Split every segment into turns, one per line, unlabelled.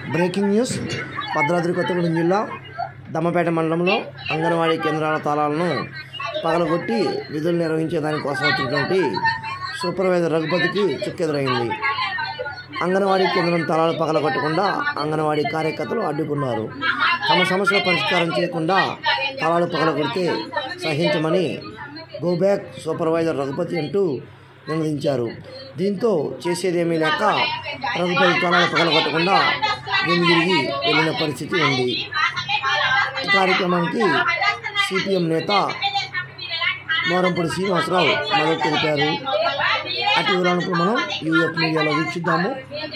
Breaking news Bhadradri Kothagudem జిల్లా దమ్మపేట మండలంలో అంగన్వాడీ కేంద్రాల తాళాలను పగలగొట్టి విధులు నిర్వహించే దానికోసం వచ్చినటువంటి సూపర్వైజర్ రఘుపతికి చుక్కెదురైంది అంగన్వాడీ కేంద్రం తాళాలు పగలగొట్టకుండా అంగన్వాడీ కార్యకర్తలు అడ్డుకున్నారు తమ సమస్యల పరిష్కారం చేయకుండా తాళాలు పగలగొడితే సహించమని గో బ్యాక్ సూపర్వైజర్ రఘుపతి అంటూ నినదించారు దీంతో చేసేదేమీ లేక రఘుపతి తాళాలు పగలగొట్టకుండా వెనుదిరిగి వెళ్ళిన పరిస్థితి ఉంది ఈ కార్యక్రమానికి సిపిఎం నేత మోరంపూడి శ్రీనివాసరావు మద్దతు తెలిపారు అటు వివరాలను ఇప్పుడు మనం యూఎఫ్ మీడియాలో వీక్షిద్దాము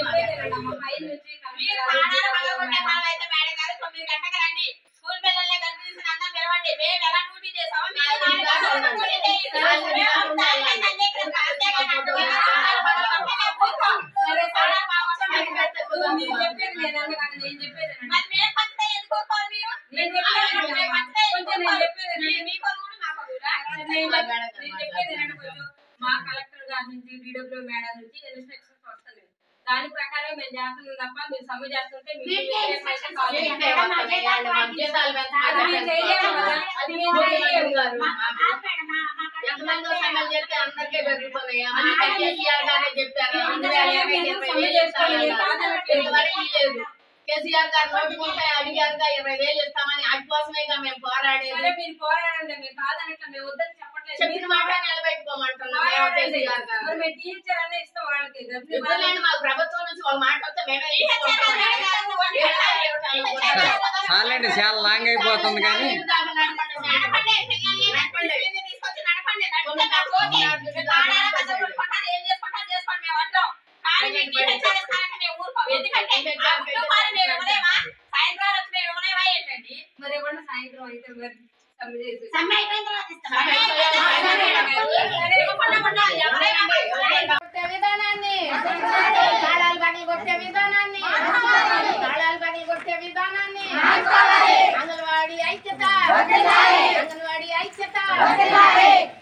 మా కలెక్టర్ గారి నుంచి డిడబ్ల్యూ మేడం నుంచి ఇన్స్ట్రక్షన్స్ వస్తున్నాయి దాని ప్రకారం మేము చేస్తున్నాం తప్ప మీరు సమ్మె చేస్తుంటే మీకు వేరే పైసలు కావాలి. అది మేము చేయలేము కదా. అది మేము చేయలేము.
కేసీఆర్ గారు నోటుకుంటే అడిగారుగా ఇరవై వేలు ఇస్తామని వాటి కోసమే మేము పోరాడేది
సరే మీరు పోరాడండి మేము కాదనట్లా మేము వద్దని చెప్పట్లేదు
చెప్పిన మాట నిలబెట్టుకోమంటున్నాం మేము కేసీఆర్ గారు
మరి మేము టీచర్ అనే ఇస్తాం వాళ్ళకి డబ్బులు ఇవ్వాలి.
ఇవ్వలేండి మాకు ప్రభుత్వం నుంచి ఒక మాట వస్తే మేమే తీసుకుంటాం.
చాలండి చాలా లాంగ్ అయిపోతుంది కానీ
మరి ఇవ్వండి సాయంత్రం అయితే మరి సమ్మె చేసి
కొట్టే విధానాన్ని తాళాలు పగిలి కొట్టే విధానాన్ని తాళాలు పగిలి కొట్టే విధానాన్ని అంగన్వాడి ఐక్యత అంగన్వాడి ఐక్యత